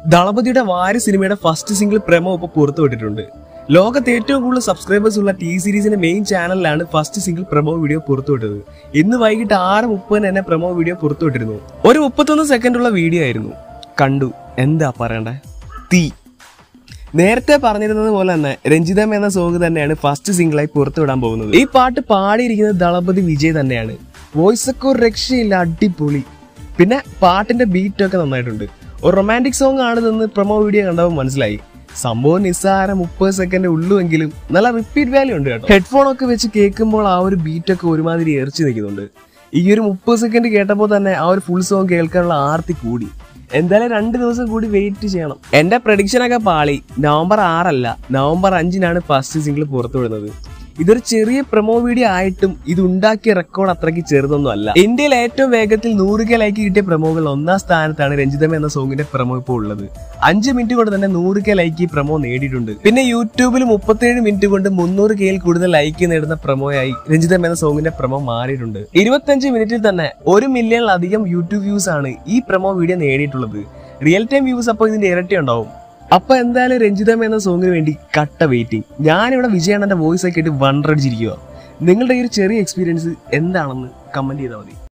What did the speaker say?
ദളപതിയുടെ വാരി സിനിമയുടെ first single promo ഇപ്പൊ പുറത്തുവിട്ടിട്ടുണ്ട് ലോകത്ത് ഏറ്റവും കൂടുതൽ സബ്സ്ക്രൈബേഴ്സ് ഉള്ള ടി സീരീസിന്റെ മെയിൻ ചാനലിലാണ് ഫസ്റ്റ് സിംഗിൾ പ്രമോ വീഡിയോ പുറത്തുവിട്ടത് ഇന്ന് വൈകിട്ട് ആറ് മുപ്പതിന് തന്നെ പ്രമോ വീഡിയോ പുറത്തുവിട്ടിരുന്നു ഒരു മുപ്പത്തൊന്ന് സെക്കൻഡ് ഉള്ള വീഡിയോ ആയിരുന്നു കണ്ടു എന്താ പറയണ്ടേ തീ നേരത്തെ പറഞ്ഞിരുന്നത് പോലെ തന്നെ രഞ്ജിതം എന്ന സോങ് തന്നെയാണ് ഫസ്റ്റ് സിംഗിളായി പുറത്തുവിടാൻ പോകുന്നത് ഈ പാട്ട് പാടിയിരിക്കുന്നത് ദളപതി വിജയ് തന്നെയാണ് വോയിസ് ഒക്കെ ഒരു രക്ഷയില്ല അടിപൊളി പിന്നെ പാട്ടിന്റെ ബീറ്റ് ഒക്കെ നന്നായിട്ടുണ്ട് ഒരു റൊമാൻറ്റിക് സോങ് ആണിതെന്ന് പ്രൊമോ വീഡിയോ കണ്ടപ്പോൾ മനസ്സിലായി സംഭവം നിസ്സാര മുപ്പത് സെക്കൻഡ് ഉള്ളുവെങ്കിലും നല്ല റിപ്പീറ്റ് വാല്യൂ ഉണ്ട് കേട്ടോ ഹെഡ്ഫോൺ ഒക്കെ വെച്ച് കേൾക്കുമ്പോൾ ആ ഒരു ബീറ്റ് ഒക്കെ ഒരുമാതിരി എറിച്ചു നിൽക്കുന്നുണ്ട് ഈ ഒരു മുപ്പത് സെക്കൻഡ് കേട്ടപ്പോൾ തന്നെ ആ ഒരു ഫുൾ സോങ് കേൾക്കാനുള്ള ആർത്തി കൂടി എന്തായാലും രണ്ട് ദിവസം കൂടി വെയിറ്റ് ചെയ്യണം എന്റെ പ്രഡിക്ഷൻ ഒക്കെ പാളി നവംബർ ആറല്ല നവംബർ അഞ്ചിനാണ് ഫസ്റ്റ് സിംഗിൾ പുറത്തുവിടുന്നത് ഇതൊരു ചെറിയ പ്രൊമോ വീഡിയോ ആയിട്ടും ഇത് ഉണ്ടാക്കിയ റെക്കോർഡ് അത്രയ്ക്ക് ചെറുതൊന്നും അല്ല ഇന്ത്യയിൽ ഏറ്റവും വേഗത്തിൽ നൂറ് കെ ലൈക്ക് കിട്ടിയ പ്രൊമോകൾ ഒന്നാം സ്ഥാനത്താണ് രഞ്ജിതം എന്ന സോങ്ങിന്റെ പ്രൊമോ ഇപ്പോൾ ഉള്ളത് അഞ്ച് മിനിറ്റ് കൊണ്ട് തന്നെ നൂറ് കെ ലൈക്ക് ഈ പ്രൊമോ നേടിയിട്ടുണ്ട് പിന്നെ യൂട്യൂബിൽ മുപ്പത്തേഴ് മിനിറ്റ് കൊണ്ട് മുന്നൂറ് കെയിൽ കൂടുതൽ ലൈക്ക് നേടുന്ന പ്രൊമോയായി രഞ്ജിതം എന്ന സോങ്ങിന്റെ പ്രൊമോ മാറിയിട്ടുണ്ട് ഇരുപത്തഞ്ച് മിനിറ്റിൽ തന്നെ ഒരു മില്യണിലധികം യൂട്യൂബ് വ്യൂസ് ആണ് ഈ പ്രൊമോ വീഡിയോ നേടിയിട്ടുള്ളത് റിയൽ ടൈം വ്യൂസ് അപ്പോൾ ഇതിന്റെ ഇരട്ടി ഉണ്ടാവും അപ്പൊ എന്തായാലും രഞ്ജിതം എന്ന സോങ്ങിന് വേണ്ടി കട്ട വെയിറ്റിംഗ് ഞാനിവിടെ വിജയണ്ണന്റെ വോയിസ് ഒക്കെ ഇട്ട് വണ്ടടിച്ചിരിക്കുക നിങ്ങളുടെ ഈ ഒരു ചെറിയ എക്സ്പീരിയൻസ് എന്താണെന്ന് കമന്റ് ചെയ്താൽ മതി